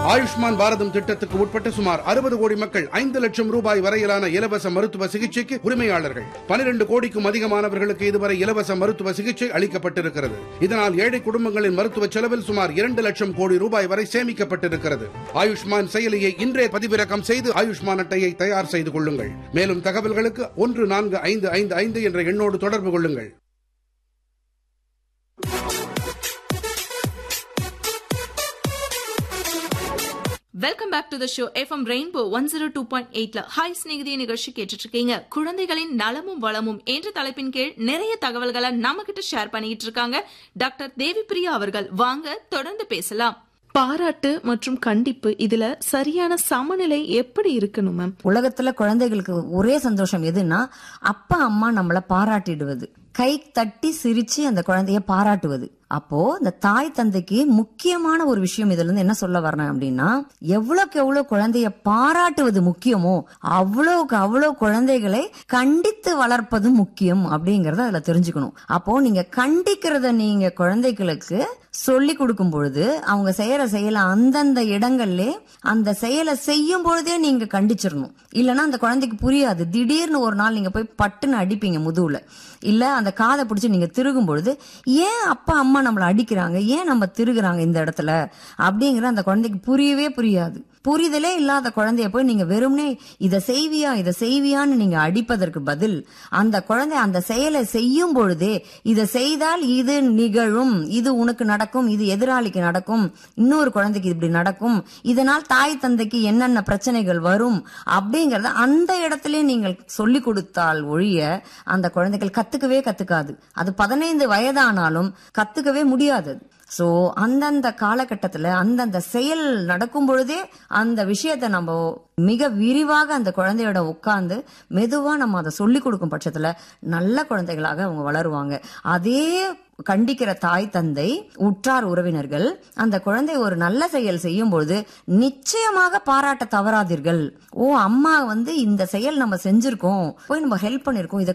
ஆயுஷ்மான் பாரதம் திட்டத்துக்கு உட்பட்ட சுமார் அறுபது கோடி மக்கள் ஐந்து லட்சம் ரூபாய் வரையிலான இலவச மருத்துவ சிகிச்சைக்கு உரிமையாளர்கள் பனிரெண்டு கோடிக்கும் அதிகமானவர்களுக்கு இதுவரை இலவச மருத்துவ சிகிச்சை அளிக்கப்பட்டிருக்கிறது இதனால் ஏழை குடும்பங்களின் மருத்துவ செலவில் சுமார் இரண்டு லட்சம் கோடி ரூபாய் வரை சேமிக்கப்பட்டிருக்கிறது ஆயுஷ்மான் செயலியை இன்றே பதிவிறக்கம் செய்து ஆயுஷ்மான் அட்டையை தயார் செய்து கொள்ளுங்கள் மேலும் தகவல்களுக்கு ஒன்று நான்கு ஐந்து ஐந்து ஐந்து என்ற எண்ணோடு தொடர்பு கொள்ளுங்கள் welcome back to the show FM Rainbow one zero two point எயிட்ல ஹாய் ஸ்நேகிதிய நிகழ்ச்சி கேட்டுட்டு இருக்கீங்க குழந்தைகளின் நலமும் வளமும் என்ற தலைப்பின் கீழ் நிறைய தகவல்களை நம்ம கிட்ட ஷேர் பண்ணிட்டு இருக்காங்க டாக்டர் தேவி பிரியா அவர்கள் வாங்க தொடர்ந்து பேசலாம் பாராட்டு மற்றும் கண்டிப்பு இதுல சரியான சமநிலை எப்படி இருக்கணும் மேம் உலகத்துல குழந்தைகளுக்கு ஒரே சந்தோஷம் எதுன்னா அப்பா அம்மா நம்மள பாராட்டிடுவது கை தட்டி சிரிச்சு அந்த குழந்தைய பாராட்டுவது அப்போ இந்த தாய் தந்தைக்கு முக்கியமான ஒரு விஷயம் இதுல இருந்து என்ன சொல்ல வரேன் அப்படின்னா எவ்வளவுக்கு எவ்வளவு குழந்தைய பாராட்டுவது முக்கியமோ அவ்வளவுக்கு அவ்வளவு குழந்தைகளை கண்டித்து வளர்ப்பது முக்கியம் அப்படிங்கறத அதுல தெரிஞ்சுக்கணும் அப்போ நீங்க கண்டிக்கிறத நீங்க குழந்தைகளுக்கு சொல்லி கொடுக்கும் பொழுது அவங்க செய்யற செயலை அந்தந்த இடங்கள்ல அந்த செயலை செய்யும் பொழுதே நீங்க கண்டிச்சிடணும் இல்லைன்னா அந்த குழந்தைக்கு புரியாது திடீர்னு ஒரு நாள் நீங்க போய் பட்டுன்னு அடிப்பீங்க முதுகுல இல்ல அந்த காதை பிடிச்சி நீங்க திருகும் பொழுது ஏன் அப்பா அம்மா நம்மள அடிக்கிறாங்க ஏன் நம்ம திருகுறாங்க இந்த இடத்துல அப்படிங்கிற அந்த குழந்தைக்கு புரியவே புரியாது புரிதலே இல்லாத குழந்தைய போய் நீங்க வெறும்னே இதை செய்வியா இதை செய்வியான்னு நீங்க அடிப்பதற்கு பதில் அந்த குழந்தை அந்த செயலை செய்யும் பொழுதே இதை செய்தால் இது நிகழும் இது உனக்கு நடக்கும் இது எதிராளிக்கு நடக்கும் இன்னொரு குழந்தைக்கு இப்படி நடக்கும் இதனால் தாய் தந்தைக்கு என்னென்ன பிரச்சனைகள் வரும் அப்படிங்கறத அந்த இடத்துல நீங்கள் சொல்லி கொடுத்தால் ஒழிய அந்த குழந்தைகள் கத்துக்கவே கத்துக்காது அது பதினைந்து வயதானாலும் கத்துக்கவே முடியாது சோ அந்தந்த காலகட்டத்துல அந்தந்த செயல் நடக்கும் பொழுதே அந்த விஷயத்த நம்ம மிக விரிவாக அந்த குழந்தையோட உட்கார்ந்து மெதுவா நம்ம அதை சொல்லி கொடுக்கும் பட்சத்துல நல்ல குழந்தைகளாக அவங்க வளருவாங்க அதே கண்டிக்கிற தாய் தந்தை உற்றார் உறவினர்கள் அந்த குழந்தை ஒரு நல்ல செயல் செய்யும் பொழுது நிச்சயமாக பாராட்ட தவறாதீர்கள் ஓ அம்மா வந்து இந்த செயல் நம்ம செஞ்சிருக்கோம் போய் நம்ம ஹெல்ப் பண்ணிருக்கோம் இதை